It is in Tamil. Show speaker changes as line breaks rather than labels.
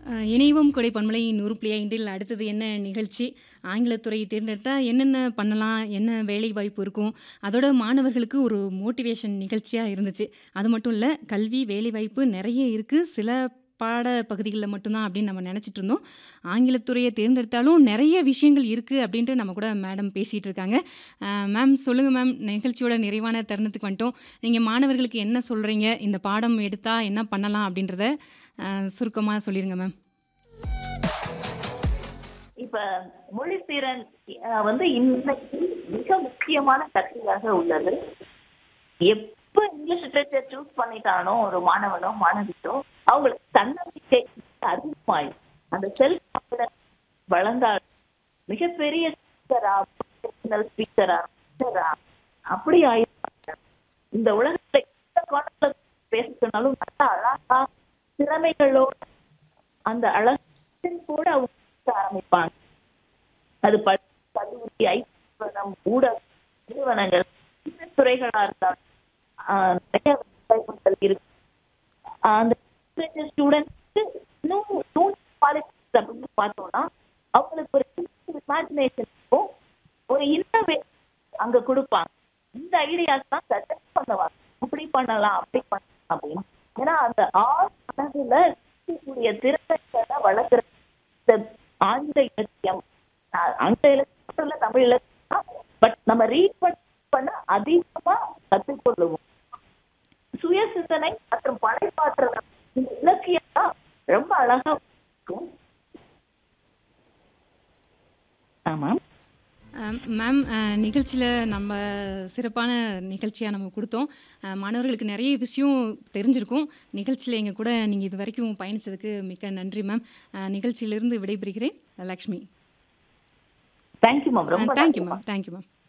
அ இணையவும் கொடை பண்பலை 100.5 அடுத்தது என்ன நிகழ்ச்சி? ஆங்கிலத்துறை தேர்ந்தெடுத்தா என்னென்ன பண்ணலாம்? என்ன வேலைவாய்ப்பு இருக்கும்? அதோட மாணவர்களுக்கு ஒரு மோட்டிவேஷன் நிகழ்ச்சியா இருந்துச்சு. அது மட்டும் இல்ல, கல்வி, வேலைவாய்ப்பு நெறைய இருக்கு. சில பாட பகுதிகள்ல மட்டும் தான் அப்படின்னு நம்ம நெனச்சிட்டு இருந்தோம். ஆங்கிலத்துறைய தேர்ந்தெடுத்தாலும் நெறைய விஷயங்கள் இருக்கு அப்படின்ட்டு நம்ம கூட மேடம் பேசிட்டு இருக்காங்க. அ மேம் சொல்லுங்க மேம். நிகழ்ச்சியோட நிறைவான தருணத்துக்கு வந்துட்டோம். நீங்க மாணவர்களுக்கு என்ன சொல்றீங்க? இந்த பாடம் எடுத்தா என்ன பண்ணலாம்? அப்படின்றத அ சுருக்கமா சொல்லிருங்க மேம்.
இப்ப மொழித்திறன் அ வந்து இன்னைக்கு மிக முக்கியமான கருவியாக உள்ளது. எப்ப இங்கிலீஷ் லிட்டரேச்சர் சூஸ் பண்ணிட்டானோ ஒரு மாணவனோ, மாணவியோ அவங்களுக்கு தன்னம்பிக்கை அதிகமாயிடும். அந்த செல்ஃப் கான்ஃபிடன்ஸ் வளர்ந்தால் மிகப்பெரிய ஸ்பீக்கரா, மோட்டிவேஷனல் ஸ்பீக்கரா, ஸ்பீக்கரா அப்படி ஆயிருப்பாங்க. இந்த உலகத்துல எந்த கோணத்துல பேச சொன்னாலும் நல்லா அழகா திறமைகளோட அந்த அழகின் கூட அவங்க பேச ஆரம்பிப்பாங்க. அது பள்ளி, கல்லூரி, ஐடி நிறுவனம், ஊடக நிறுவனங்கள், எந்த துறைகளா இருந்தாலும் ஆ நிறைய வேலைவாய்ப்புகள் இருக்கு. அந்த லிட்டரேச்சர் ஸ்டூடெண்ட்ஸ்க்கு இன்னும் இன்னும் குவாலிஃபிகேஷன் அப்படின்னு பார்த்தோம்னா, அவங்களுக்கு ஒரு இமேஜினேஷன் இருக்கும். ஒரு இன்னோவேஷன் அங்க குடுப்பாங்க. இந்த ஐடியாஸ் தான் சஜஸ்ட் பண்ணுவாங்க. இப்படி பண்ணலாம், அப்படி பண்ணலாம் அப்படின்னு. ஏன்னா அந்த ஆழ் மனதுல இருக்கக்கூடிய திறமைகளை வளர்க்கிற இந்த ஆங்கில இலக்கியம் அ ஆங்கில இலக்கியம் மட்டும் இல்ல, தமிழ் இலக்கியம் தான். பட் நம்ம ரீட் பண்ண பண்ண அதிகமா கத்துக்கொள்ளுவோம். சுய சிந்தனை மற்றும் படைப்பாற்றல் இந்த இலக்கியம் தான் ரொம்ப அழகா இருக்கும். ஆமா.
அ மேம் அ நிகழ்ச்சியில நம்ம சிறப்பான நிகழ்ச்சியா நம்ம குடுத்தோம். அ மாணவர்களுக்கு நெறைய விஷயம் தெரிஞ்சிருக்கும். நிகழ்ச்சியில எங்க கூட நீங்க இதுவரைக்கும் பயணிச்சதுக்கு மிக்க நன்றி மேம். அ நிகழ்ச்சியிலிருந்து விடைபெறுகிறேன். லக்ஷ்மி.
Thank you ma'am.
அ
ரொம்ப
தேங்க் யூ
நன்றி
மேம். Thank you ma'am.